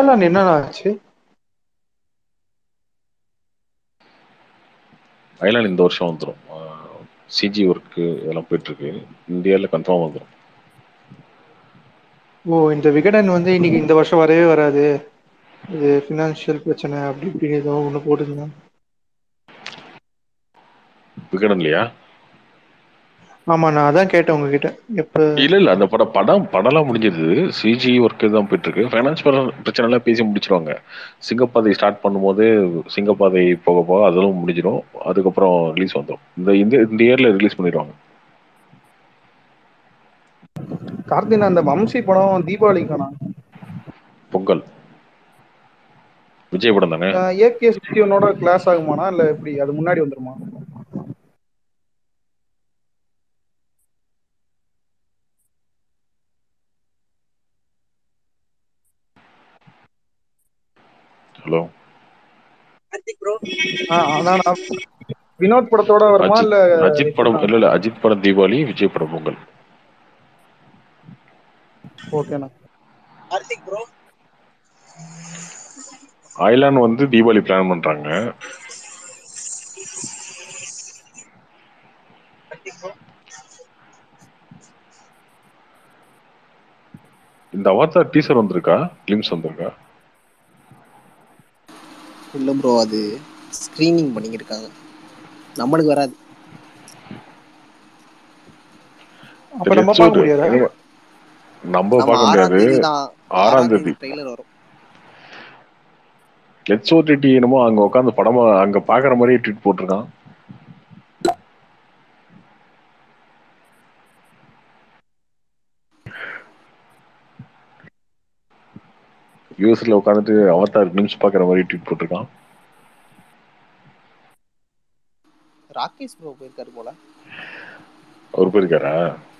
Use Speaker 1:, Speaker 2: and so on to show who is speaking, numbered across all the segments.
Speaker 1: Ireland என்னடா ஆச்சு
Speaker 2: Ireland இந்த வருஷம் வந்துடும் சிஜி ஒர்க்கு இதெல்லாம் போயிட்டு இருக்கு இந்தியாவில் கன்ஃபார்ம் வந்துடும்
Speaker 1: ஓ இந்த விகடன் வந்து இன்னைக்கு இந்த வருஷம் வரவே வராது இது ஃபினான்ஷியல் பிரச்சனை அப்படி இப்படி ஏதோ ஒன்று போட்டுருந்தான்
Speaker 2: விகடன் இல்லையா
Speaker 1: ஆமா நான் அதான் கேட்டேன் உங்ககிட்ட எப்ப
Speaker 2: இல்ல இல்ல அந்த படம் படம் படம்லாம் முடிஞ்சிருது சிஜி ஒர்க்கு தான் போயிட்டு இருக்கு ஃபைனான்ஸ் பிரச்சனை எல்லாம் பேசி முடிச்சிருவாங்க சிங்கப்பாதை ஸ்டார்ட் பண்ணும்போது சிங்கப்பாதை போக போக அதெல்லாம் முடிஞ்சிடும் அதுக்கப்புறம் ரிலீஸ் வந்துடும் இந்த இந்த இந்த இயர்ல ரிலீஸ் பண்ணிடுவாங்க
Speaker 3: கார்த்தின் அந்த வம்சி படம் தீபாவளிக்கானா
Speaker 2: பொங்கல் விஜய் படம் தானே
Speaker 3: ஏகே சிக்ஸ்டியோட கிளாஸ் ஆகுமானா இல்ல எப்படி அது முன்னாடி வந்துருமா
Speaker 2: ஹலோ
Speaker 3: ஆ, அதான் நான் வினோத் படத்தோட வருமா
Speaker 2: அஜித்
Speaker 3: இல்ல
Speaker 2: அஜித் படம் இல்ல இல்ல அஜித் படம் தீபாவளி விஜய் படம் பொங்கல்
Speaker 3: ஓகேண்ணா
Speaker 2: அயலான் வந்து தீபாவளி பிளான் பண்றாங்க இந்த அவதார் டீசர் வந்திருக்கா கிளிம்ஸ் வந்திருக்கா
Speaker 4: இல்ல ப்ரோ அது ஸ்கிரீனிங் பண்ணிக்கிருக்காங்க நம்மளுக்கு வராது
Speaker 1: அப்ப நம்ம பார்க்க முடியாதா
Speaker 2: நம்ம
Speaker 4: நம்ம
Speaker 2: பார்க்க
Speaker 4: ஆறாம்
Speaker 2: முடியாது
Speaker 4: தேதி தான்
Speaker 2: ஆறாம் தேதி
Speaker 4: ட்ரெய்லர் வரும்
Speaker 2: லெட்ஸ் ஓடிடி என்னமோ அங்க உட்காந்து படமா அங்க பாக்குற மாதிரியே ட்வீட் போட்டிருக்கான் யூஎஸ்ல உட்காந்துட்டு அவதார் நியூஸ் பாக்குற மாதிரி ட்வீட் போட்டிருக்கான்
Speaker 4: ராகேஷ் ப்ரோ போயிருக்காரு போல
Speaker 2: அவர் போயிருக்காரா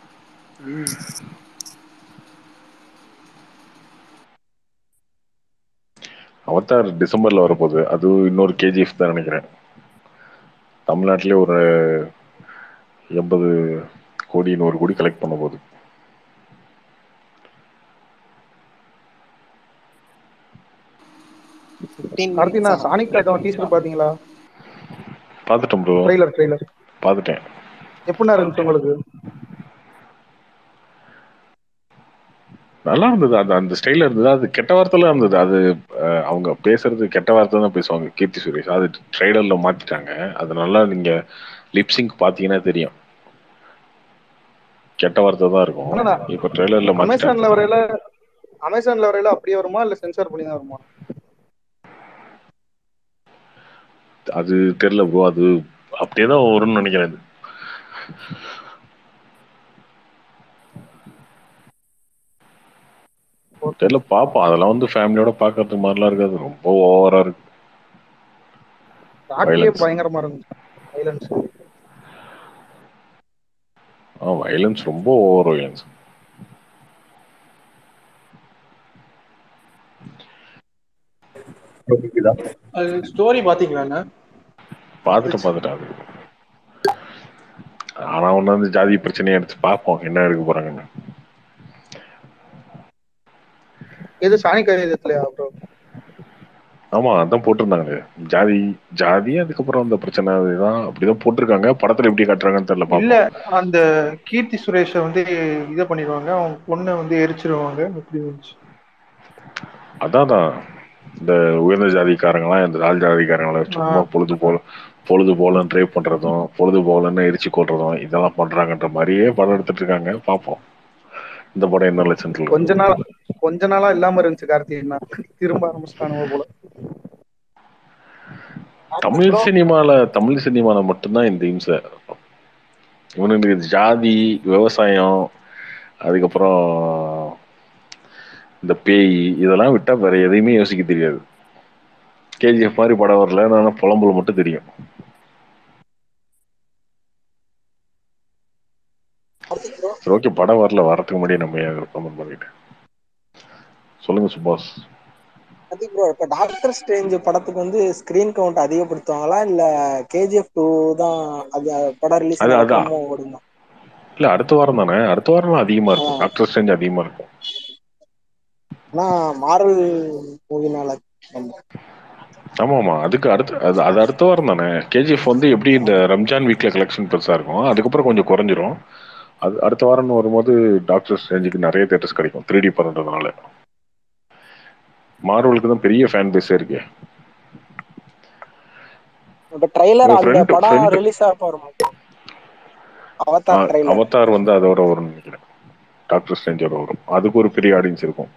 Speaker 2: அவதார் டிசம்பர்ல வரப்போகுது அது இன்னொரு கேஜிஎஃப் தான் நினைக்கிறேன் தமிழ்நாட்டிலே ஒரு எண்பது கோடி நூறு கோடி கலெக்ட் பண்ண போகுது
Speaker 4: ஃபிஃப்டீன்
Speaker 3: கார்த்தினா சானிக் ராஜாவன் டீசர் பாத்தீங்களா
Speaker 2: பார்த்துட்டேன் ப்ரோ
Speaker 3: ட்ரெய்லர் ட்ரெய்லர்
Speaker 2: பார்த்துட்டேன்
Speaker 3: எப்படிண்ணா இருந்துச்சு உங்களுக்கு
Speaker 2: நல்லா இருந்தது அது அந்த ஸ்டைல இருந்தது அது கெட்ட வார்த்தைலாம் இருந்தது அது அஹ், அவங்க பேசுறது கெட்ட வார்த்தை தான் பேசுவாங்க கீர்த்தி சுரேஷ் அது ட்ரைலர்ல மாத்திட்டாங்க அது நல்லா நீங்க லிப்சிங் பாத்தீங்கன்னா தெரியும் கெட்ட வார்த்தை தான் இருக்கும்
Speaker 3: ஆனா,
Speaker 2: இப்ப ட்ரைலர்ல
Speaker 3: அமேசான்ல
Speaker 2: மாத்திட்டாங்க
Speaker 3: வரையில அமேசான்ல வரையில அப்படியே வருமா இல்ல சென்சார் பண்ணி தான் வருமா
Speaker 2: அது தெரியல ப்ரோ அது அப்படியே தான் வரும்னு நினைக்கிறேன் அது. தெரியல பாப்போம் அதெல்லாம் வந்து ஃபேமிலியோட பாக்குறது மாதிரிலாம் இருக்காது ரொம்ப ஓவரா இருக்கு
Speaker 3: ராக்கியே
Speaker 2: Violence.
Speaker 3: பயங்கரமா இருந்துச்சு வைலன்ஸ்
Speaker 2: ஆ வயலன்ஸ் ரொம்ப ஓவர் வயலன்ஸ்
Speaker 1: அது ஸ்டோரி பாத்தீங்களாண்ணா
Speaker 2: பார்த்துட்டு பார்த்துட்டேன் அது ஆனா ஒண்ணு வந்து ஜாதி பிரச்சனையை எடுத்து பார்ப்போம் என்ன எடுக்க போறாங்கன்னு
Speaker 3: எது சானிக் கதையத்துலயா ப்ரோ
Speaker 2: ஆமா அதான் போட்டிருந்தாங்க ஜாதி ஜாதி அதுக்கப்புறம் அந்த பிரச்சனை அதுதான் அப்படிதான் போட்டிருக்காங்க படத்துல எப்படி காட்டுறாங்கன்னு தெரியல
Speaker 1: இல்ல
Speaker 2: பாப்போம்
Speaker 1: அந்த கீர்த்தி சுரேஷ வந்து இதை பண்ணிடுவாங்க அவங்க பொண்ணை வந்து எரிச்சிருவாங்க எப்படி இருந்துச்சு
Speaker 2: அதான் தான் இந்த உயர்ந்த ஜாதிக்காரங்களாம் இந்த தாழ் ஜாதிக்காரங்களாம் சும்மா பொழுது போல பொழுது போலன்னு ட்ரை பண்றதும் பொழுது போலன்னு எரிச்சு கொள்றதும் இதெல்லாம் பண்றாங்கன்ற மாதிரியே படம் எடுத்துட்டு இருக்காங்க பாப்போம் இந்த படம் என்ன லட்சணத்துல
Speaker 3: கொஞ்ச நாள் கொஞ்ச நாளா இல்லாம இருந்துச்சு கார்த்திகேயன் திரும்ப ஆரம்பிச்சிட்டானுங்க போல
Speaker 2: தமிழ் சினிமால தமிழ் சினிமால மட்டும்தான் இந்த இம்சை இவனுக்கு ஜாதி விவசாயம் அதுக்கப்புறம் இந்த பேய் இதெல்லாம் விட்டா வேற எதையுமே யோசிக்க தெரியாது கேஜிஎஃப் மாதிரி படம் வரல நான் புலம்புல மட்டும் தெரியும் சரி ஓகே படம் வரல வரதுக்கு முன்னாடியே நம்ம கமெண்ட் பண்ணிட்டு சொல்லுங்க சுபாஷ்
Speaker 4: அது ப்ரோ இப்ப டாக்டர் ஸ்ட்ரேஞ்ச் படத்துக்கு வந்து ஸ்கிரீன் கவுண்ட் அதிகப்படுத்துவாங்களா இல்ல கேஜிஎஃப் டூ தான் அது படம் ரிலீஸ்
Speaker 2: அது அதான்.
Speaker 4: ஓடுமா
Speaker 2: இல்ல அடுத்த வாரம் தானே அடுத்த வாரம் அதிகமா இருக்கும் டாக்டர் ஸ்ட்ரேஞ்ச் அதிகமா இருக்கும்
Speaker 4: ஆனா மார்வல் மூவினால
Speaker 2: ஆமா ஆமா அதுக்கு அடுத்து அது அது அடுத்த வாரம் தானே கேஜிஎஃப் வந்து எப்படி இந்த ரம்ஜான் வீக்ல கலெக்ஷன் பெருசா இருக்கும் அதுக்கப்புறம் கொஞ்சம் குறைஞ்சிரும் அது அடுத்த வாரம்னு வரும்போது டாக்டர் ஸ்ட்ரேஞ்சுக்கு நிறைய தேட்டர்ஸ் கிடைக்கும் த்ரீ டி படம்ன்றதுனால மார்வலுக்கு தான் பெரிய ஃபேன் பேஸே இருக்கு
Speaker 4: இப்ப ட்ரைலர்
Speaker 2: உங்க
Speaker 4: அந்த
Speaker 2: friend-
Speaker 4: படம்
Speaker 2: friend-
Speaker 4: ரிலீஸ் ஆக போறோம் அவதார் ட்ரைலர்
Speaker 2: அவதார் வந்து அதோட வரும்னு நினைக்கிறேன் டாக்டர் ஸ்ட்ரேஞ்சோட வரும் அதுக்கு ஒரு பெரிய ஆடியன்ஸ் இருக்கும்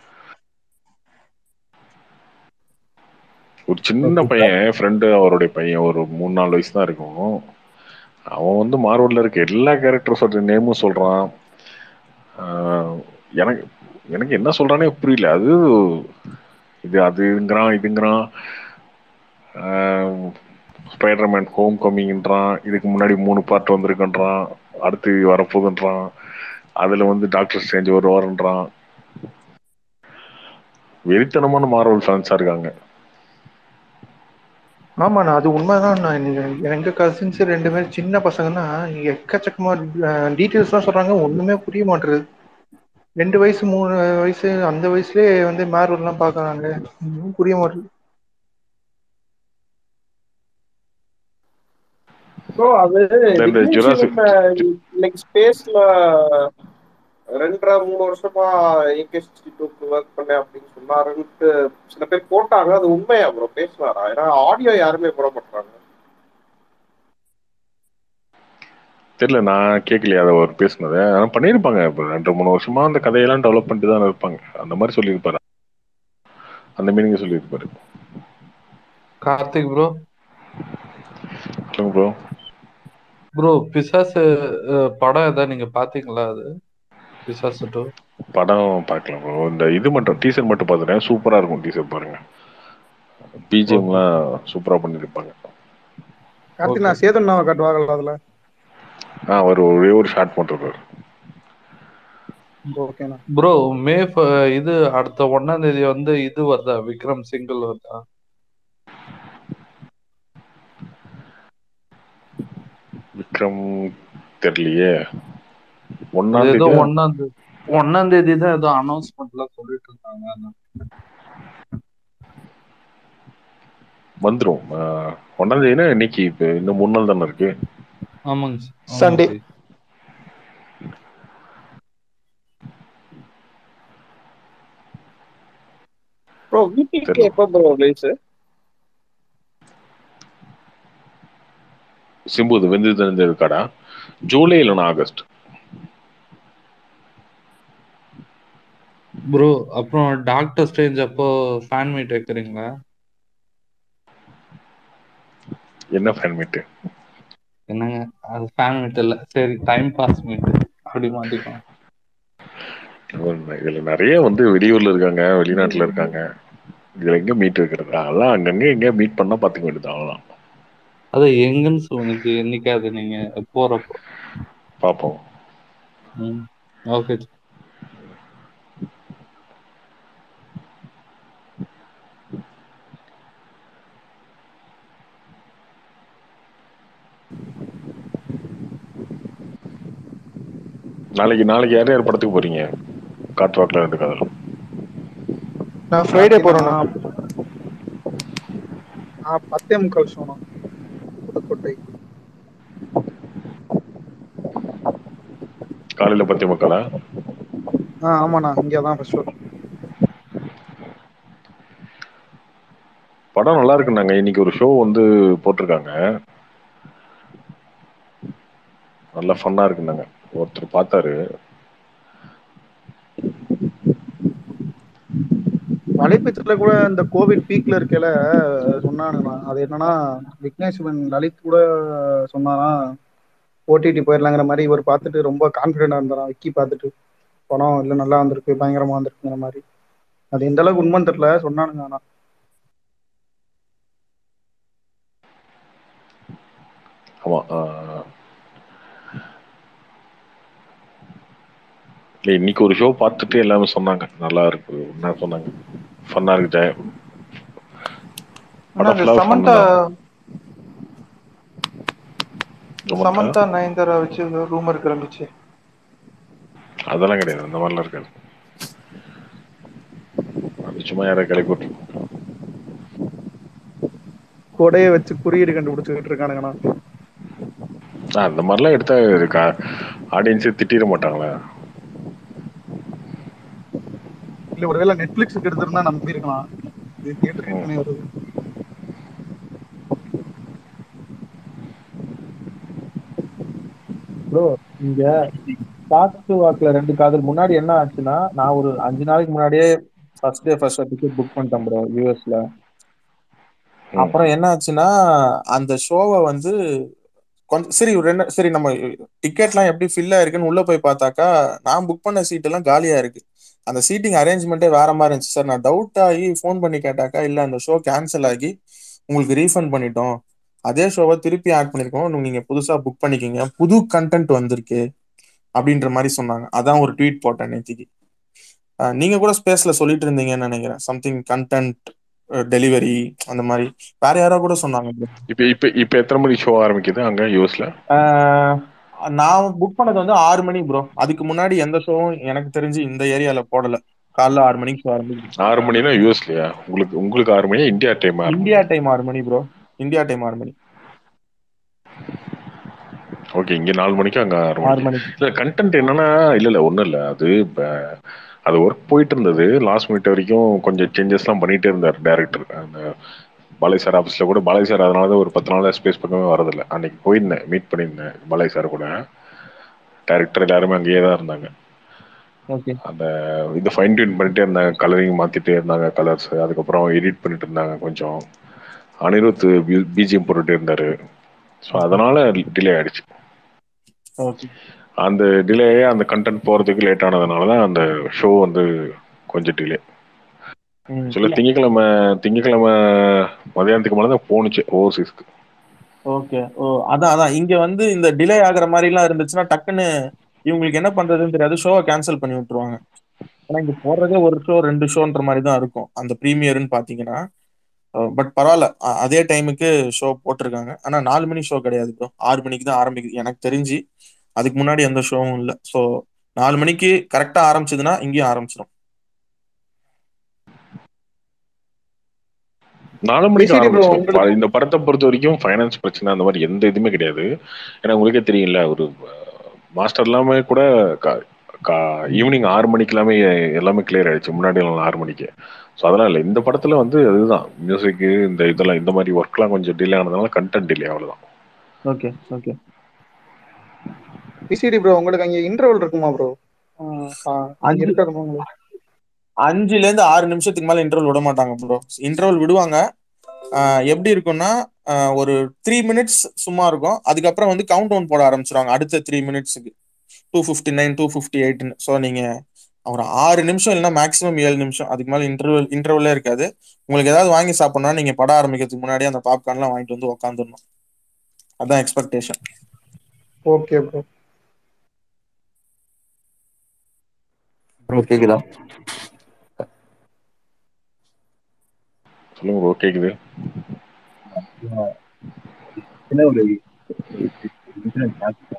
Speaker 2: ஒரு சின்ன பையன் ஃப்ரெண்டு அவருடைய பையன் ஒரு மூணு நாலு வயசு தான் இருக்கும் அவன் வந்து மார்வல்ல இருக்க எல்லா கேரக்டர்ஸோட நேமும் சொல்றான் ஆஹ் எனக்கு எனக்கு என்ன சொல்றானே புரியல அது இது அதுங்கிறான் இதுங்கிறான் ஸ்பைடர்மேன் ஹோம் கம்மிங்ன்றான் இதுக்கு முன்னாடி மூணு பார்ட் வந்திருக்குன்றான் அடுத்து வரப்போகுதுன்றான் அதுல வந்து டாக்டர் ஸ்ட்ரேஞ்ச் வருவாருன்றான் வெறித்தனமான மார்வல் ஃபேன்ஸா இருக்காங்க
Speaker 1: ஆமாண்ணா அது உண்மைதான் நான் எங்க கசின்ஸ் ரெண்டு பேரும் சின்ன பசங்கன்னா எக்கச்சக்கமா டீட்டெயில்ஸ்லாம் சொல்றாங்க ஒண்ணுமே புரிய மாட்டுறது ரெண்டு வயசு மூணு வயசு அந்த வயசுலயே வந்து மேர்வெல்லாம் பாக்குறாங்க ஒன்றும் புரிய மாட்டுது
Speaker 3: ப்ரோ அது
Speaker 2: இந்த
Speaker 3: விக்னேஷ்
Speaker 2: Jurassic-
Speaker 3: சிவன் இன்னைக்கு ஸ்பேஸ்ல ரெண்டரை மூணு வருஷமா ஏகே சிக்ஸ்டி டூக்கு ஒர்க் பண்ணேன் அப்படின்னு சொன்னாருன்ட்டு சில பேர் போட்டாங்க அது உண்மையா ப்ரோ பேசுவாரா ஏன்னா ஆடியோ யாருமே போட மாட்டாங்க
Speaker 2: தெரியல நான் கேட்கலையே அதை அவர் பேசுனதை ஆனால் பண்ணியிருப்பாங்க இப்போ ரெண்டு மூணு வருஷமா அந்த கதையெல்லாம் டெவலப் பண்ணிட்டு தான் இருப்பாங்க அந்த மாதிரி சொல்லியிருப்பாரு அந்த மீனிங் சொல்லியிருப்பாரு
Speaker 5: கார்த்திக் ப்ரோ
Speaker 2: சொல்லுங்க ப்ரோ
Speaker 5: ப்ரோ பிசாசு அஹ், படம் ஏதாவது நீங்க பாத்தீங்களா அது பிசாசு டூ
Speaker 2: படம் பார்க்கலாம் ப்ரோ இந்த இது மட்டும் டீசர் மட்டும் பார்த்துட்டேன் சூப்பராக இருக்கும் டீசர் பாருங்க பிஜிஎம்லாம் சூப்பராக பண்ணியிருப்பாங்க
Speaker 3: கார்த்திக் நான் சேதன் நாவை காட்டுவாங்கல்ல அதுல
Speaker 2: ஆ ஒரு ஒரே ஒரு ஷார்ட் மட்டும் இருப்பாரு
Speaker 3: ஓகேண்ணா
Speaker 5: ப்ரோ மே ஃப- இது அடுத்த ஒன்னாம் தேதி வந்து இது வருதா விக்ரம் சிங்கிள் வருதா
Speaker 2: விக்ரம் தெரியலையே
Speaker 5: அது
Speaker 2: ஒன்னாம்
Speaker 5: ஏதோ
Speaker 2: தேதி
Speaker 5: ஒன்னாம் தேதி ஒன்னாம் தேதி தான் ஏதோ அனௌன்ஸ்மெண்ட்லாம் சொல்லிட்டு இருந்தாங்க அதான்.
Speaker 2: வந்துடும் ஒன்னாம் தேதினா இன்னைக்கு இப்போ இன்னும் மூணு நாள் தானே இருக்கு
Speaker 5: ஆமாங்க சார். ஆமாங்க
Speaker 1: Sunday.
Speaker 5: சார்.
Speaker 3: ப்ரோ வீட்டுக்கு
Speaker 2: தெரியல.
Speaker 3: எப்போ ப்ரோ ரிலீஸ்
Speaker 2: சிம்பு இது வெந்து தெரிஞ்சது கடா ஜூலை இல்லைன்னா ஆகஸ்ட்
Speaker 5: ப்ரோ அப்புறம் டாக்டர் ஸ்ட்ரேஞ்ச் அப்போ ஃபேன் மீட் வைக்கிறீங்களா
Speaker 2: என்ன ஃபேன் மீட்டு
Speaker 5: என்னங்க அது ஃபேன் மீட் இல்ல சரி டைம் பாஸ் மீட் அப்படி மாத்திக்கலாம்
Speaker 2: இதுல நிறைய வந்து வெளியூர்ல இருக்காங்க வெளிநாட்டுல இருக்காங்க இதுல எங்க மீட் இருக்கிறது அதெல்லாம் அங்கங்க எங்க மீட் பண்ணா பாத்துக்க வேண்டியது அவ்வளவுதான்
Speaker 5: அது எங்கன்னு சொல்லுங்க என்னைக்காவது நீங்க போறப்போ
Speaker 2: பார்ப்போம்
Speaker 5: ம் ஓகே
Speaker 2: நாளைக்கு நாளைக்கு யார் யார் படத்துக்கு போறீங்க காட்வாக்ல ரெண்டு கதை
Speaker 1: நான் ஃப்ரைடே போறேண்ணா
Speaker 3: ஆ பத்தே முக்கால் ஷோனா புதுக்கோட்டை
Speaker 2: காலையில பத்தி மக்களா
Speaker 3: ஆ ஆமாண்ணா இங்கே தான் ஃபர்ஸ்ட் ஷோ
Speaker 2: படம் நல்லா இருக்குன்னாங்க இன்னைக்கு ஒரு ஷோ வந்து போட்டிருக்காங்க நல்ல ஃபன்னா இருக்குன்னாங்க ஒருத்தர் பார்த்தாரு
Speaker 3: வலைப்பேச்சில் கூட இந்த கோவிட் பீக்ல இருக்கையில சொன்னானுங்கண்ணா அது என்னன்னா விக்னேஷ் சிவன் லலித் கூட சொன்னாரா ஓடிடி போயிடலாங்கிற மாதிரி இவர் பார்த்துட்டு ரொம்ப கான்ஃபிடென்டா இருந்தாராம் விக்கி பார்த்துட்டு படம் இல்லை நல்லா வந்திருக்கு பயங்கரமா வந்திருக்குங்கிற மாதிரி அது எந்த அளவுக்கு உண்மைன்னு தெரியல சொன்னானுங்க ஆனா
Speaker 2: ஆமா ஆஹ். இல்ல இன்னைக்கு ஒரு ஷோ பார்த்துட்டு எல்லாமே சொன்னாங்க நல்லா இருக்கு என்ன சொன்னாங்க ஃபன்னா இருக்கு ஜெய
Speaker 1: ஆனா
Speaker 2: படம்
Speaker 1: இந்த
Speaker 2: full ஆ fun
Speaker 1: சமந்தா
Speaker 2: தான். சமந்தா?
Speaker 1: சமந்தா நயன்தாரா வச்சு ரூமர் கிளம்பிச்சு
Speaker 2: அதெல்லாம் கிடையாது அந்த மாதிரிலாம் இருக்காது சும்மா யாரை கிளப்பி விட்டு
Speaker 3: கொடைய வச்சு குறியீடு கண்டுபிடிச்சுக்கிட்டு இருக்கானுங்கண்ணா
Speaker 2: ஆ, அந்த மாதிரிலாம் எடுத்தா இருக்கா ஆடியன்ஸே திட்டிட மாட்டாங்களா
Speaker 3: இல்ல ஒருவேளை நெட்ஃபிளிக்ஸுக்கு எடுத்திருந்தா நம்பி இருக்கலாம் இது தியேட்டருக்கு எத்தனை வருது
Speaker 6: ப்ரோ இங்க காத்து வாக்குல ரெண்டு காதல் முன்னாடி என்ன ஆச்சுன்னா நான் ஒரு அஞ்சு நாளைக்கு முன்னாடியே first day first ticket book பண்ணிட்டேன் ப்ரோ யூஎஸ்ல அப்புறம் என்ன ஆச்சுன்னா அந்த ஷோவை வந்து கொஞ்சம் சரி ஒரு ரெண்டு சரி நம்ம டிக்கெட்லாம் எப்படி ஃபில் ஆயிருக்குன்னு உள்ள போய் பார்த்தாக்கா நான் புக் பண்ண சீட் எல்லாம் காலியா இருக்கு அந்த சீட்டிங் அரேஞ்ச்மெண்ட்டே வேற மாதிரி இருந்துச்சு சார் நான் டவுட் ஆகி ஃபோன் பண்ணி கேட்டாக்கா இல்ல அந்த ஷோ கேன்சல் ஆகி உங்களுக்கு ரீஃபண்ட் பண்ணிட்டோம் அதே ஷோவை திருப்பி ஆட் பண்ணிருக்கோம் நீங்க புதுசா புக் பண்ணிக்கிங்க புது கண்டென்ட் வந்திருக்கு அப்படின்ற மாதிரி சொன்னாங்க அதான் ஒரு ட்வீட் போட்டேன் நேத்திக்கு அஹ் நீங்க கூட ஸ்பேஸ்ல சொல்லிட்டு இருந்தீங்கன்னு நினைக்கிறேன் சம்திங் கண்டென்ட் டெலிவரி அந்த மாதிரி வேற யாரோ கூட சொன்னாங்க bro.
Speaker 2: இப்ப இப்ப இப்ப எத்தனை மணி ஷோ ஆரம்பிக்குது அங்க யூஎஸ்ல
Speaker 6: அஹ் நான் புக் பண்ணது வந்து ஆறு மணி ப்ரோ அதுக்கு முன்னாடி எந்த ஷோவும் எனக்கு தெரிஞ்சு இந்த ஏரியால போடல காலைல ஆறு மணிக்கு ஷோ ஆரம்பிக்குது
Speaker 2: ஆறு மணினா யூஎஸ்லயா உங்களுக்கு உங்களுக்கு ஆறு மணி இந்தியா டைம் ஆறு மணி
Speaker 6: இந்தியா டைம் ஆறு மணி ப்ரோ இந்தியா டைம் ஆறு மணி
Speaker 2: ஓகே இங்க நாலு மணிக்கு அங்க ஆறு
Speaker 6: ஆறு
Speaker 2: மணிக்கு
Speaker 6: மணிக்கு
Speaker 2: இல்ல கண்டென்ட் என்னன்னா இல்ல இல்ல ஒண்ணும் இல்ல அது இப்ப அது ஒர்க் போயிட்டு இருந்தது லாஸ்ட் மினிட் வரைக்கும் கொஞ்சம் சேஞ்சஸ்லாம் பண்ணிட்டே இருந்தார் டேரக்டர் அந்த பாலை சார் ஆஃபீஸில் கூட பாலை சார் அதனால தான் ஒரு பத்து நாள் ஸ்பேஸ் பக்கமே வரதில்லை அன்னைக்கு போயிருந்தேன் மீட் பண்ணியிருந்தேன் பாலை சார் கூட டேரக்டர் எல்லாருமே அங்கேயே தான் இருந்தாங்க
Speaker 6: ஓகே
Speaker 2: அந்த இதை ஃபைன் டியூன் பண்ணிட்டே இருந்தாங்க கலரிங் மாத்திட்டே இருந்தாங்க கலர்ஸ் அதுக்கப்புறம் எடிட் பண்ணிட்டு இருந்தாங்க கொஞ்சம் அனிருத் பிஜிஎம் போட்டுட்டே இருந்தாரு ஸோ அதனால டிலே ஆயிடுச்சு
Speaker 6: ஓகே
Speaker 2: அந்த டிலே அந்த கண்டென்ட் போறதுக்கு லேட் ஆனதுனால தான் அந்த ஷோ வந்து கொஞ்சம் டிலே
Speaker 6: ம்
Speaker 2: சொல்ல திங்கக்கிழமை திங்கக்கிழமை மதியானத்துக்கு மேலே தான் போணுச்சு ஓவர்சீஸ்க்கு
Speaker 6: ஓகே ஓ அதான் அதான் இங்க வந்து இந்த டிலே ஆகுற மாதிரி எல்லாம் இருந்துச்சுன்னா டக்குன்னு இவங்களுக்கு என்ன பண்றதுன்னு தெரியாது ஷோவை கேன்சல் பண்ணி விட்டுருவாங்க ஏன்னா இங்க போடுறதே ஒரு ஷோ ரெண்டு ஷோன்ற மாதிரி தான் இருக்கும் அந்த ப்ரீமியர்னு பாத்தீங்கன்னா பட் பரவாயில்ல அ- அதே டைமுக்கு ஷோ போட்டிருக்காங்க ஆனா நாலு மணி ஷோ கிடையாது ப்ரோ ஆறு மணிக்கு தான் ஆரம்பிக்குது எனக்கு தெரிஞ்சு அதுக்கு முன்னாடி எந்த ஷோவும் இல்லை ஸோ நாலு மணிக்கு கரெக்டா ஆரம்பிச்சதுன்னா இங்கேயும் ஆரம்பிச்சிடும்
Speaker 2: நாலு மணிக்கு
Speaker 3: சரி bro,
Speaker 2: ஆரம்பிச்சிடும்
Speaker 3: உங்களுக்கு-
Speaker 2: ப- இந்த படத்தை பொறுத்த வரைக்கும் ஃபைனான்ஸ் பிரச்சனை அந்த மாதிரி எந்த இதுவுமே கிடையாது ஏன்னா உங்களுக்கே தெரியும்ல ஒரு மாஸ்டர் எல்லாமே கூட ஈவினிங் ஆறு மணிக்கு எல்லாமே எல்லாமே கிளியர் ஆயிடுச்சு முன்னாடி எல்லாம் ஆறு மணிக்கு ஸோ அதெல்லாம் இல்லை இந்த படத்துல வந்து அதுதான் மியூசிக்கு இந்த இதெல்லாம் இந்த மாதிரி ஒர்க்லாம் கொஞ்சம் டிலே ஆனதுனால கண்டென்ட் டிலே அவ்வளவுதான்
Speaker 6: ஓகே ஓகே
Speaker 3: பிசிடி ப்ரோ உங்களுக்கு அங்க இன்டர்வல் இருக்குமா ப்ரோ அங்க
Speaker 6: அஞ்சு
Speaker 3: இருக்காது உங்களுக்கு
Speaker 6: அஞ்சுல இருந்து ஆறு நிமிஷத்துக்கு மேல இன்டர்வல் விட மாட்டாங்க ப்ரோ இன்டர்வல் விடுவாங்க ஆஹ் எப்படி இருக்கும்னா ஆஹ் ஒரு த்ரீ மினிட்ஸ் சும்மா இருக்கும் அதுக்கப்புறம் வந்து கவுண்ட் டவுன் போட ஆரம்பிச்சிருவாங்க அடுத்த த்ரீ மினிட்ஸுக்கு two fifty nine two fifty எயிட்னு ஸோ நீங்க ஒரு ஆறு நிமிஷம் இல்லைன்னா மேக்ஸிமம் ஏழு நிமிஷம் அதுக்கு மேல இன்டர்வல் இன்டர்வலே இருக்காது உங்களுக்கு ஏதாவது வாங்கி சாப்பிடணும்னா நீங்க படம் ஆரம்பிக்கிறதுக்கு முன்னாடி அந்த பாப்கார்ன்லாம் வாங்கிட்டு வந்து உட்காந்துடணும் அதான் எக்ஸ்பெக்டேஷன்
Speaker 3: ஓகே ப்ரோ
Speaker 7: ப்ரோ கேக்குதா
Speaker 2: சொல்லுங்க ப்ரோ கேக்குது
Speaker 7: என்ன ஒரு இன்சிடென்ட்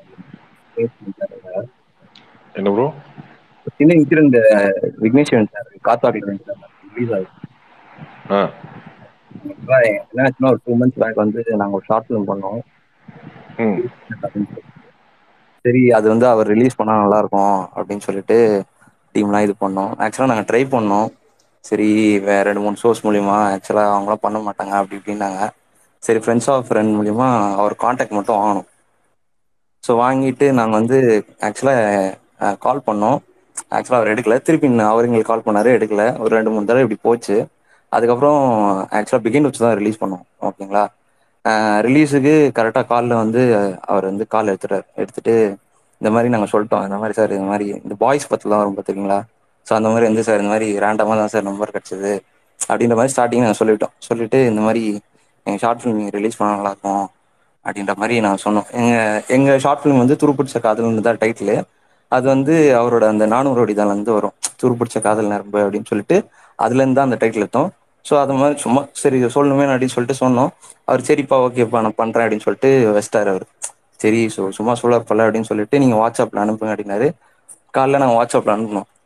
Speaker 2: என்ன ப்ரோ
Speaker 7: சின்ன இன்சிடென்ட் விக்னேஸ்வரன் சார் காத்தாக்கில் ரிலீஸ் ஆகுது
Speaker 2: ஆ
Speaker 7: என்ன ஆச்சுன்னா ஒரு டூ மந்த்ஸ் பேக் வந்து நாங்கள் ஒரு ஷார்ட் ஃபிலிம் பண்ணோம்
Speaker 2: ம்
Speaker 7: சரி அது வந்து அவர் ரிலீஸ் பண்ணால் நல்லா இருக்கும் அப்படின்னு சொல்லிட்டு டீம்லாம் இது பண்ணோம் ஆக்சுவலாக நாங்கள் ட்ரை பண்ணோம் சரி வேற ரெண்டு மூணு சோர்ஸ் மூலியமா ஆக்சுவலாக அவங்களாம் பண்ண மாட்டாங்க அப்படி இப்படின்னாங்க சரி ஃப்ரெண்ட்ஸ் ஆஃப் ஃப்ரெண்ட் மூலியமா அவர் காண்டாக்ட் மட்டும் வாங்கணும் ஸோ வாங்கிட்டு நாங்கள் வந்து ஆக்சுவலாக கால் பண்ணோம் ஆக்சுவலாக அவர் எடுக்கல திருப்பி அவர் எங்களுக்கு கால் பண்ணாரு எடுக்கல ஒரு ரெண்டு மூணு தடவை இப்படி போச்சு அதுக்கப்புறம் ஆக்சுவலாக பிகின் வச்சு தான் ரிலீஸ் பண்ணோம் ஓகேங்களா ரிலீஸுக்கு கரெக்டாக காலில் வந்து அவர் வந்து கால் எடுத்துட்டார் எடுத்துட்டு இந்த மாதிரி நாங்கள் சொல்லிட்டோம் இந்த மாதிரி சார் இந்த மாதிரி இந்த பாய்ஸ் பற்றிலாம் வரும் பார்த்துருக்கீங்களா ஸோ அந்த மாதிரி வந்து சார் இந்த மாதிரி ரேண்டமாக தான் சார் நம்பர் கிடச்சிது அப்படின்ற மாதிரி ஸ்டார்டிங் நாங்கள் சொல்லிட்டோம் சொல்லிட்டு இந்த மாதிரி எங்கள் ஷார்ட் ஃபிலிம் நீங்கள் ரிலீஸ் பண்ண நல்லாயிருக்கும் அப்படின்ற மாதிரி நான் சொன்னோம் எங்கள் எங்கள் ஷார்ட் ஃபிலிம் வந்து துருப்பிடிச்ச காதல்னு தான் டைட்டிலு அது வந்து அவரோட அந்த நானூறு அடிதாலேருந்து வரும் துருப்பிடிச்ச காதல் நரம்பு அப்படின்னு சொல்லிட்டு அதுலேருந்து தான் அந்த டைட்டில் எடுத்தோம் ஸோ அது மாதிரி சும்மா சரி சொல்லணுமே அப்படின்னு சொல்லிட்டு சொன்னோம் அவர் சரிப்பா ஓகேப்பா நான் பண்ணுறேன் அப்படின்னு சொல்லிட்டு வச்சிட்டார் அவர் சரி ஸோ சும்மா சொல்லப்பல அப்படின்னு சொல்லிட்டு நீங்கள் வாட்ஸ்அப்பில் அனுப்புங்க அப்படின்னாரு காலைல நாங்கள் வாட்ஸ்அப்பில் அனுப்பினோம்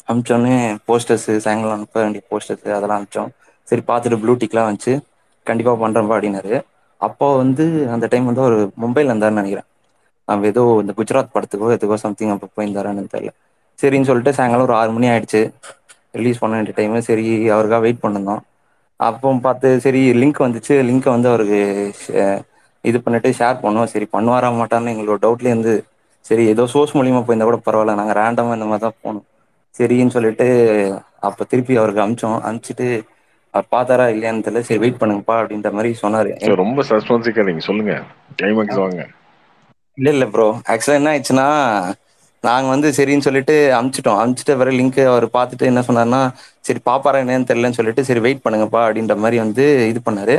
Speaker 7: அமிச்சோடனே போஸ்டர்ஸ் சாயங்காலம் அனுப்ப வேண்டிய போஸ்டர்ஸ் அதெல்லாம் அமிச்சோம் சரி பார்த்துட்டு ப்ளூ டிக்லாம் வந்துச்சு கண்டிப்பா பண்றேன்ப்பா அப்படின்னாரு அப்போ வந்து அந்த டைம் வந்து ஒரு மும்பைல இருந்தாருன்னு நினைக்கிறேன் நம்ம ஏதோ இந்த குஜராத் படத்துக்கோ எதுக்கோ சம்திங் அப்போ போயிருந்தாரான்னு தெரியல சரின்னு சொல்லிட்டு சாயங்காலம் ஒரு ஆறு மணி ஆயிடுச்சு ரிலீஸ் பண்ண வேண்டிய டைம் சரி அவருக்காக வெயிட் பண்ணிருந்தோம் அப்போ பார்த்து சரி லிங்க் வந்துச்சு லிங்க்கை வந்து அவருக்கு ஷே- இது பண்ணிட்டு ஷேர் பண்ணோம் சரி பண்ணுவாரா மாட்டான்னு எங்களோட டவுட்லேயே இருந்து சரி ஏதோ சோர்ஸ் மூலியமா போயிருந்தா கூட பரவாயில்ல நாங்கள் ரேண்டமாக இந்த மாதிரி தான் போனோம் சரின்னு சொல்லிட்டு அப்போ திருப்பி அவருக்கு அமிச்சோம் அனுப்பிச்சிட்டு அவர் பார்த்தாரா இல்லையான்னு தெரியல சரி வெயிட் பண்ணுங்கப்பா அப்படின்ற மாதிரி சொன்னாரு
Speaker 2: சரி, ரொம்ப சஸ்பென்ஸிக்கா நீங்க சொல்லுங்க கிளைமேக்ஸ் வாங்க
Speaker 7: இல்ல இல்ல ப்ரோ ஆக்சுவலா என்ன ஆயிடுச்சுன்னா நாங்க வந்து சரின்னு சொல்லிட்டு அமுச்சிட்டோம் அமுச்சிட்ட பிறகு லிங்க் அவர் பார்த்துட்டு என்ன சொன்னாருன்னா சரி பாப்பாரா என்னன்னு தெரியலன்னு சொல்லிட்டு சரி வெயிட் பண்ணுங்கப்பா அப்படின்ற மாதிரி வந்து இது பண்ணாரு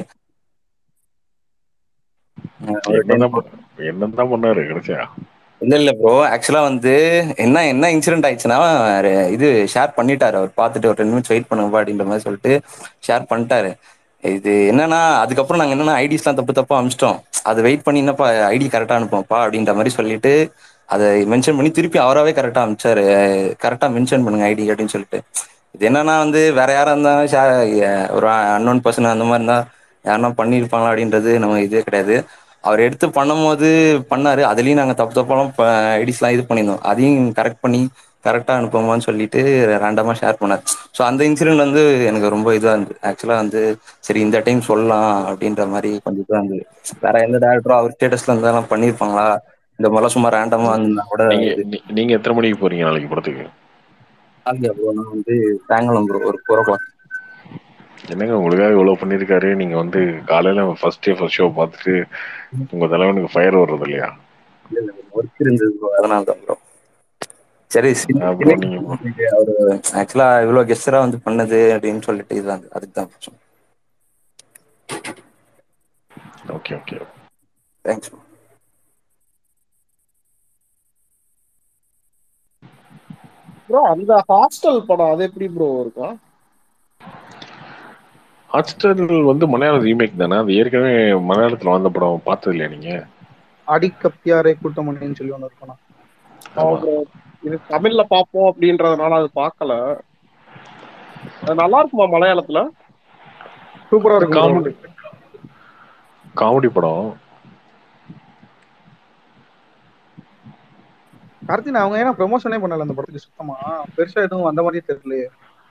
Speaker 7: அஹ் ஒரு டைம்
Speaker 2: என்னதான் பண்ண- என்னதான் பண்ணாரு கடைசியா
Speaker 7: இல்ல இல்ல ப்ரோ ஆக்சுவலா வந்து என்ன என்ன இன்சிடென்ட் ஆயிடுச்சுன்னா ஒரு இது ஷேர் பண்ணிட்டாரு அவர் பார்த்துட்டு ஒரு ரெண்டு நிமிஷம் வெயிட் பண்ணுங்கப்பா அப்படின்ற மாதிரி சொல்லிட்டு ஷேர் பண்ணிட்டாரு இது என்னன்னா அதுக்கப்புறம் நாங்க என்னன்னா ஐடிஸ்லாம் தப்பு தப்பா அமிச்சிட்டோம் அதை வெயிட் பண்ணி என்னப்பா ஐடி கரெக்டா அனுப்போம்ப்பா அப்படின்ற மாதிரி சொல்லிட்டு அதை மென்ஷன் பண்ணி திருப்பி அவராவே கரெக்டா அமிச்சாரு கரெக்டா மென்ஷன் பண்ணுங்க ஐடி அப்படின்னு சொல்லிட்டு இது என்னன்னா வந்து வேற யாரா இருந்தாலும் share- ஒரு அன்னோன் பர்சன் அந்த மாதிரி இருந்தா யாருன்னா பண்ணியிருப்பாங்களா அப்படின்றது நம்ம இதே கிடையாது அவர் எடுத்து பண்ணும்போது பண்ணாரு அதுலயும் நாங்க தப்பு தப்பாலாம் ஐடிஸ்லாம் இது பண்ணியிருந்தோம் அதையும் கரெக்ட் பண்ணி கரெக்டா அனுப்புமான்னு சொல்லிட்டு ரேண்டமா ஷேர் பண்ணார் ஸோ அந்த இன்சிடென்ட் வந்து எனக்கு ரொம்ப இதுவா இருந்தது ஆக்சுவலா வந்து சரி இந்த டைம் சொல்லலாம் அப்படின்ற மாதிரி கொஞ்சம் இதுவா இருந்தது வேற எந்த டேரக்டரும் அவர் ஸ்டேட்டஸ்ல இருந்தாலும் பண்ணியிருப்பாங்களா இந்த மாதிரிலாம் சும்மா ரேண்டமா இருந்தா கூட
Speaker 2: நீங்க நீ- நீங்க எத்தனை மணிக்கு போறீங்க நாளைக்கு படத்துக்கு
Speaker 7: நாளைக்கு ப்ரோ நான் வந்து சாயங்காலம் ப்ரோ ஒரு ஃபோர் ஓ கிளாக்
Speaker 2: என்னங்க உங்களுக்காக இவ்வளவு பண்ணிருக்காரு நீங்க வந்து காலையில ஃபர்ஸ்ட் டே ஃபர்ஸ்ட் ஷோ பார்த்துட்டு உங்க தலைவனுக்கு ஃபயர் வர்றது இல்லையா
Speaker 7: ஒர்க் இருந்தது ப்ரோ அதனால தான் ப்ரோ சரி சரி
Speaker 2: அப்புறம் நீங்க
Speaker 7: அவரு ஆக்சுவலா இவ்வளவு கெஸ்டரா வந்து பண்ணது அப்படின்னு சொல்லிட்டு இதுதான் அதுக்கு தான்
Speaker 2: ஓகே ஓகே
Speaker 7: தேங்க்ஸ்
Speaker 3: ப்ரோ அந்த ஹாஸ்டல் படம் அது எப்படி ப்ரோ இருக்கும்
Speaker 2: ஹாட்ஸ்டார் வந்து மலையாளம் ரீமேக் தானே அது ஏற்கனவே மலையாளத்துல வந்த படம் பார்த்தது இல்லையா நீங்க
Speaker 3: அடிக்கப்பியாரை கூட்டமணின்னு சொல்லி ஒன்று இருக்கணும்
Speaker 2: ஆமா.
Speaker 3: ப்ரோ இது தமிழ்ல பார்ப்போம் அப்படின்றதுனால அது பார்க்கல அது நல்லா இருக்குமா மலையாளத்துல சூப்பரா இருக்கும்
Speaker 2: காமெடி காமெடி படம்
Speaker 3: கார்த்தின் அவங்க ஏன்னா ப்ரொமோஷனே பண்ணல அந்த படத்துக்கு சுத்தமா பெருசா எதுவும் அந்த மாதிரியே தெரியலையே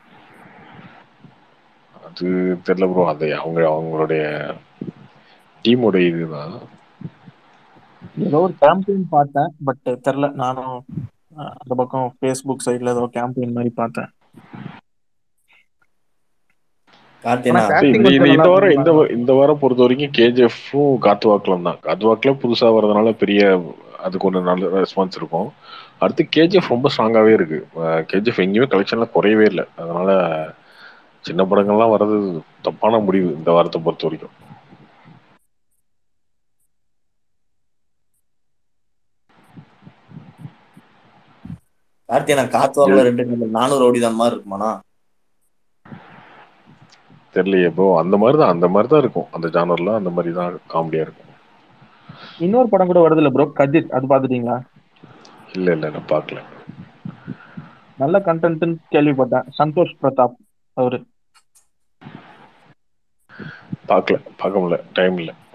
Speaker 2: அது தெரியல ப்ரோ அது அவங்க அவங்களுடைய டீமோட இதுதான்
Speaker 6: ஏதோ ஒரு கேம்பெயின் பார்த்தேன் பட் தெரில நானும் அஹ், அந்த பக்கம் ஃபேஸ்புக் சைட்ல ஏதோ கேம்பெயின் மாதிரி பார்த்தேன்
Speaker 7: கார்த்தினா
Speaker 3: ஆனா casting
Speaker 2: இது இது
Speaker 3: கொஞ்சம்
Speaker 2: இந்த
Speaker 3: நல்லா
Speaker 2: வாரம் இந்த
Speaker 3: பண்ணிருந்தாங்க.
Speaker 2: வா- இந்த வாரம் பொறுத்த வரைக்கும் கேஜிஎஃப்பும் காத்து வாக்கிலும் தான் காத்து வாக்கில் புதுசா வர்றதுனால பெரிய அதுக்கு ஒன்று நல்ல ரெஸ்பான்ஸ் இருக்கும் அடுத்து கேஜிஎஃப் ரொம்ப ஸ்ட்ராங்காகவே இருக்கு கேஜிஎஃப் எங்கேயுமே கலெக்ஷன்லாம் குறையவே இல்லை அதனால சின்ன படங்கள்லாம் வர்றது தப்பான முடிவு இந்த வாரத்தை பொறுத்த வரைக்கும்
Speaker 8: கார்த்தினா காத்து வாக்குல ரெண்டு நானூறு ஓடி தான் மாதிரி இருக்குமாண்ணா
Speaker 2: தெரியலையே ப்ரோ அந்த மாதிரி தான் அந்த மாதிரி தான் இருக்கும் அந்த ஜானர்ல அந்த மாதிரி தான் காமெடியா இருக்கும்
Speaker 6: இன்னொரு படம் கூட வருதுல்ல ப்ரோ கஜித் அது பார்த்துட்டீங்களா
Speaker 2: இல்ல இல்ல நான் பார்க்கல
Speaker 6: நல்ல கண்டென்ட்னு கேள்விப்பட்டேன் சந்தோஷ் பிரதாப் அவரு
Speaker 2: பார்க்கல பார்க்க முடியல டைம் இல்லை